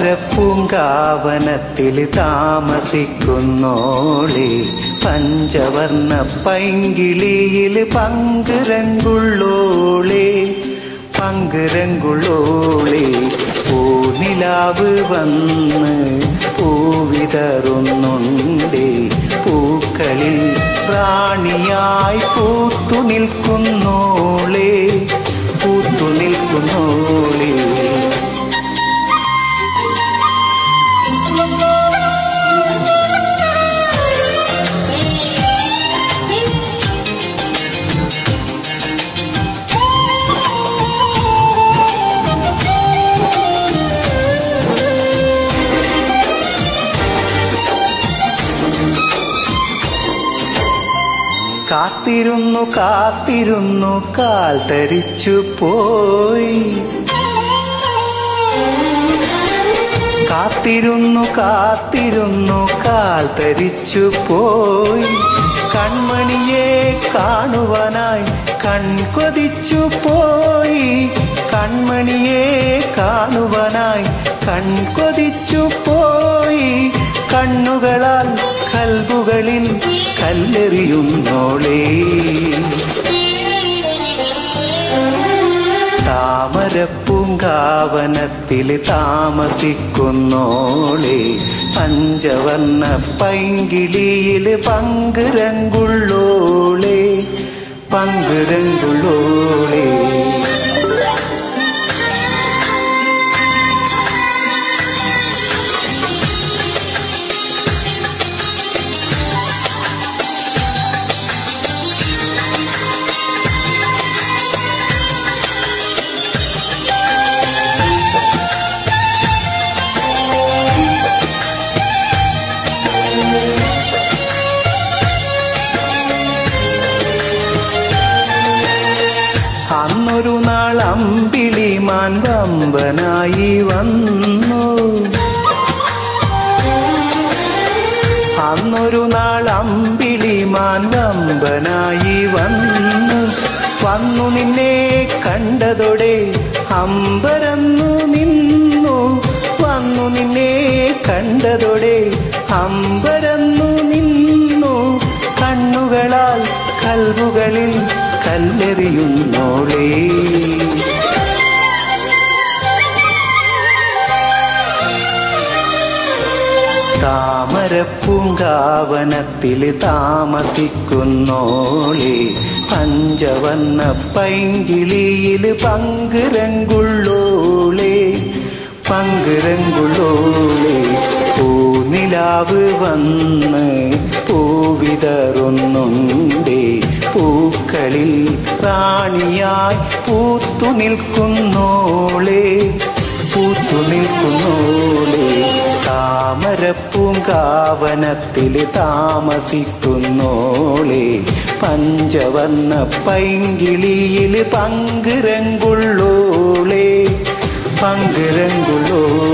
താമരപ്പൂങ്കാവനത്തിൽ താമസിക്കുന്നോളെ പഞ്ചവർണ്ണ പൈങ്കിളിയിൽ പങ്കുരങ്കുള്ളോളെ പങ്കുരങ്കുള്ളോളെ പൂനിലാവ് വന്ന് പൂവിതറുന്നുണ്ടേ പൂക്കളിൽ പ്രാണിയായി പൂത്തു നിൽക്കുന്നോളെ പൂത്തു നിൽക്കുന്നോളെ കാത്തിരുന്നു കാത്തിരുന്നു കാൽ തരിച്ചു പോയി കാത്തിരുന്നു കാത്തിരുന്നു കാൽ തരിച്ചു പോയി കൺമണിയെ കാണുവാനായി കൺകൊതിച്ചു പോയി കൺമണിയെ കാണുവാനായി കൺകൊതിച്ചു പോയി കണ്ണുകളാൽ കൽബുകളിൽ കല്ലെറിയുന്നോളേ താമരപ്പൂങ്കാവനത്തിൽ താമസിക്കുന്നോളെ പഞ്ചവർണ്ണ പൈങ്കിളിയിൽ പങ്കുരങ്കുള്ളോളെ പങ്കുരങ്കുള്ളോളെ അന്നൊരു നാൾ അമ്പിളിമാൻ വമ്പനായി വന്നു അന്നൊരു നാൾ അമ്പിളിമാൻ വമ്പനായി വന്നു വന്നു നിന്നെ കണ്ടതോടെ അമ്പരന്നു നിന്നു വന്നു നിന്നെ കണ്ടതോടെ അമ്പരന്നു നിന്നു കണ്ണുകളാൽ കൽവുകളിൽ കല്ലെറിയുന്നോളേ താമരപ്പൂങ്കാവനത്തിൽ താമസിക്കുന്നോളെ പഞ്ചവർണ്ണ പൈങ്കിളിയിൽ പങ്കുരങ്കുള്ളോളെ പങ്കുരങ്കുള്ളോളെ പൂനിലാവ് വന്ന് പൂവിതറുന്നുണ്ടേ പൂക്കളിൽ റാണിയായി പൂത്തു നിൽക്കുന്നോളെ പൂത്തു നിൽക്കുന്നോളെ താമരപ്പൂങ്കാവനത്തിൽ താമസിക്കുന്നോളെ പഞ്ചവർണ്ണ പൈങ്കിളിയിൽ പങ്കുരങ്കുള്ളോളെ പങ്കുരങ്കുള്ളോളെ